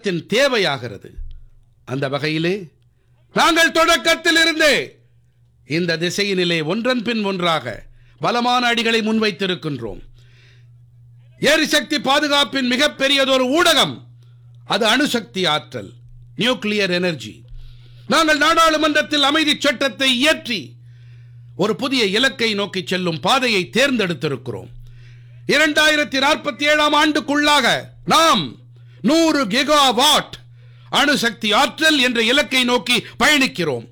காலத்தின் தேவையாகிறது அந்த வகையிலே நாங்கள் தொடக்கத்தில் இருந்தே இந்த திசையினிலே ஒன்றன் பின் ஒன்றாக பலமான அடிகளை முன்வைத்திருக்கின்றோம் எரிசக்தி பாதுகாப்பின் மிகப்பெரியதொரு ஊடகம் அது அணுசக்தி ஆற்றல் நியூக்ளியர் எனர்ஜி நாங்கள் நாடாளுமன்றத்தில் அமைதி சட்டத்தை இயற்றி ஒரு புதிய இலக்கை நோக்கி செல்லும் பாதையை தேர்ந்தெடுத்திருக்கிறோம் இரண்டாயிரத்தி நாற்பத்தி ஏழாம் ஆண்டுக்குள்ளாக நாம் நூறு கிகாவாட் அணுசக்தி ஆற்றல் என்ற இலக்கை நோக்கி பயணிக்கிறோம்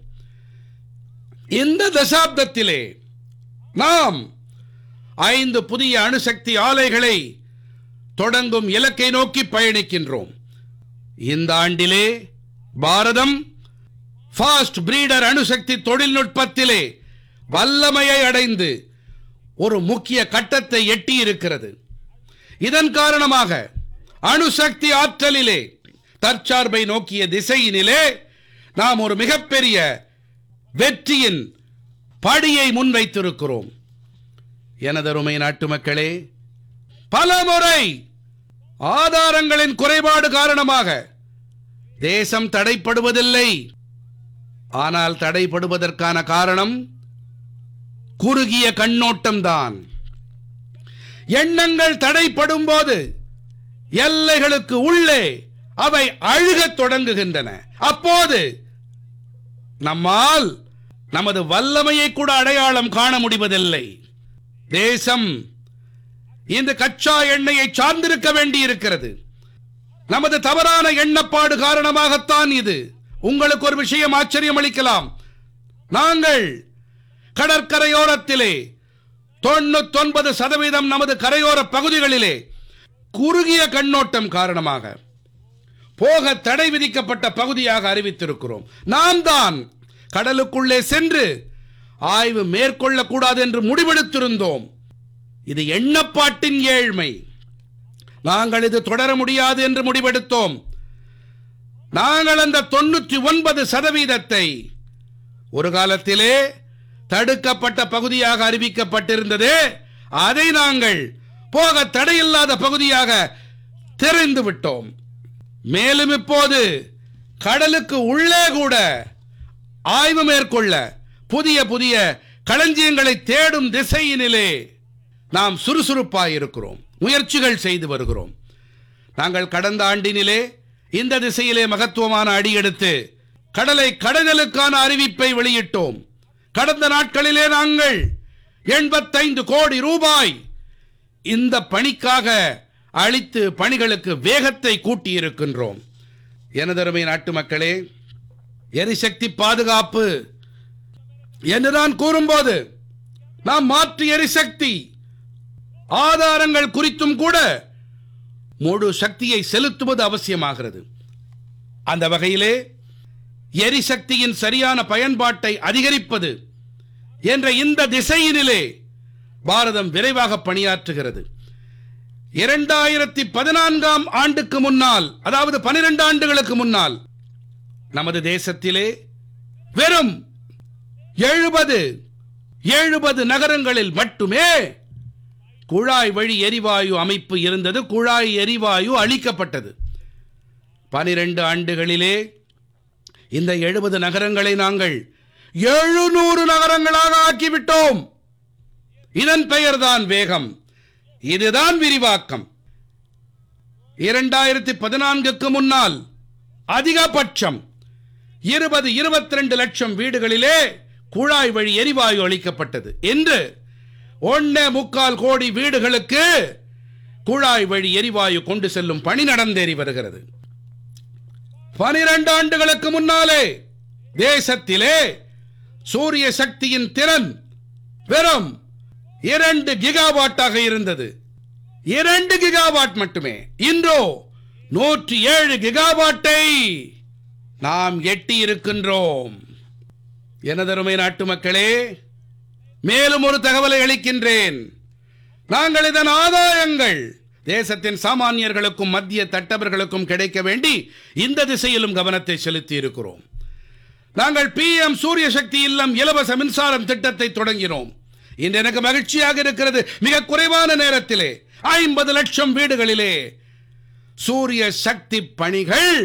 இந்த தசாப்தத்திலே நாம் ஐந்து புதிய அணுசக்தி ஆலைகளை தொடங்கும் இலக்கை நோக்கி பயணிக்கின்றோம் இந்த ஆண்டிலே பாரதம் ஃபாஸ்ட் பிரீடர் அணுசக்தி தொழில்நுட்பத்திலே வல்லமையை அடைந்து ஒரு முக்கிய கட்டத்தை எட்டியிருக்கிறது இதன் காரணமாக அணுசக்தி ஆற்றலிலே தற்சார்பை நோக்கிய திசையினிலே நாம் ஒரு மிகப்பெரிய வெற்றியின் படியை முன்வைத்திருக்கிறோம் எனதருமை நாட்டு மக்களே பலமுறை ஆதாரங்களின் குறைபாடு காரணமாக தேசம் தடைப்படுவதில்லை ஆனால் தடைப்படுவதற்கான காரணம் குறுகிய கண்ணோட்டம்தான் எண்ணங்கள் தடைப்படும் போது எல்லைகளுக்கு உள்ளே அவை அழுகத் தொடங்குகின்றன அப்போது நம்மால் நமது வல்லமையை கூட அடையாளம் காண முடிவதில்லை தேசம் இந்த கச்சா எண்ணெயை சார்ந்திருக்க வேண்டியிருக்கிறது நமது தவறான எண்ணப்பாடு காரணமாகத்தான் இது உங்களுக்கு ஒரு விஷயம் ஆச்சரியம் அளிக்கலாம் நாங்கள் கடற்கரையோரத்திலே தொண்ணூத்தொன்பது சதவீதம் நமது கரையோர பகுதிகளிலே குறுகிய கண்ணோட்டம் காரணமாக போக தடை விதிக்கப்பட்ட பகுதியாக அறிவித்திருக்கிறோம் நாம் தான் கடலுக்குள்ளே சென்று ஆய்வு மேற்கொள்ளக்கூடாது என்று முடிவெடுத்திருந்தோம் இது எண்ணப்பாட்டின் ஏழ்மை நாங்கள் இது தொடர முடியாது என்று முடிவெடுத்தோம் நாங்கள் அந்த தொண்ணூற்றி ஒன்பது சதவீதத்தை ஒரு காலத்திலே தடுக்கப்பட்ட பகுதியாக அறிவிக்கப்பட்டிருந்தது அதை நாங்கள் போக தடையில்லாத பகுதியாக தெரிந்து விட்டோம் மேலும் இப்போது கடலுக்கு உள்ளே கூட ஆய்வு மேற்கொள்ள புதிய புதிய களஞ்சியங்களை தேடும் திசையினிலே நாம் சுறுசுறுப்பாயிருக்கிறோம் முயற்சிகள் செய்து வருகிறோம் நாங்கள் கடந்த ஆண்டினிலே இந்த திசையிலே மகத்துவமான அடியெடுத்து கடலை கடலுக்கான அறிவிப்பை வெளியிட்டோம் கடந்த நாட்களிலே நாங்கள் எண்பத்தைந்து கோடி ரூபாய் இந்த பணிக்காக அளித்து பணிகளுக்கு வேகத்தை கூட்டியிருக்கின்றோம் எனதருமை நாட்டு மக்களே எரிசக்தி பாதுகாப்பு என்று நான் கூறும்போது நாம் மாற்று எரிசக்தி ஆதாரங்கள் குறித்தும் கூட முழு சக்தியை செலுத்துவது அவசியமாகிறது அந்த வகையிலே எரிசக்தியின் சரியான பயன்பாட்டை அதிகரிப்பது என்ற இந்த திசையினிலே பாரதம் விரைவாக பணியாற்றுகிறது இரண்டாயிரத்தி பதினான்காம் ஆண்டுக்கு முன்னால் அதாவது பனிரெண்டு ஆண்டுகளுக்கு முன்னால் நமது தேசத்திலே வெறும் எழுபது எழுபது நகரங்களில் மட்டுமே குழாய் வழி எரிவாயு அமைப்பு இருந்தது குழாய் எரிவாயு அளிக்கப்பட்டது பனிரெண்டு ஆண்டுகளிலே இந்த எழுபது நகரங்களை நாங்கள் எழுநூறு நகரங்களாக ஆக்கிவிட்டோம் இதன் பெயர்தான் வேகம் இதுதான் விரிவாக்கம் இரண்டாயிரத்தி பதினான்குக்கு முன்னால் அதிகபட்சம் இருபது இருபத்தி ரெண்டு லட்சம் வீடுகளிலே குழாய் வழி எரிவாயு அளிக்கப்பட்டது என்று ஒன்னே முக்கால் கோடி வீடுகளுக்கு குழாய் வழி எரிவாயு கொண்டு செல்லும் பணி நடந்தேறி வருகிறது பனிரெண்டு ஆண்டுகளுக்கு முன்னாலே தேசத்திலே சூரிய சக்தியின் திறன் வெறும் இரண்டு கிகாவாட்டாக இருந்தது இரண்டு கிகாவாட் மட்டுமே இன்றோ நூற்றி ஏழு கிகாவாட்டை நாம் எட்டி இருக்கின்றோம் எனதருமை நாட்டு மக்களே மேலும் ஒரு தகவலை அளிக்கின்றேன் நாங்கள் இதன் ஆதாயங்கள் தேசத்தின் சாமானியர்களுக்கும் மத்திய தட்டவர்களுக்கும் கிடைக்க வேண்டி இந்த திசையிலும் கவனத்தை செலுத்தி இருக்கிறோம் நாங்கள் பிஎம் சூரிய சக்தி இல்லம் இலவச மின்சாரம் திட்டத்தை தொடங்கினோம் இன்று எனக்கு மகிழ்ச்சியாக இருக்கிறது மிக குறைவான நேரத்திலே ஐம்பது லட்சம் வீடுகளிலே சூரிய சக்தி பணிகள்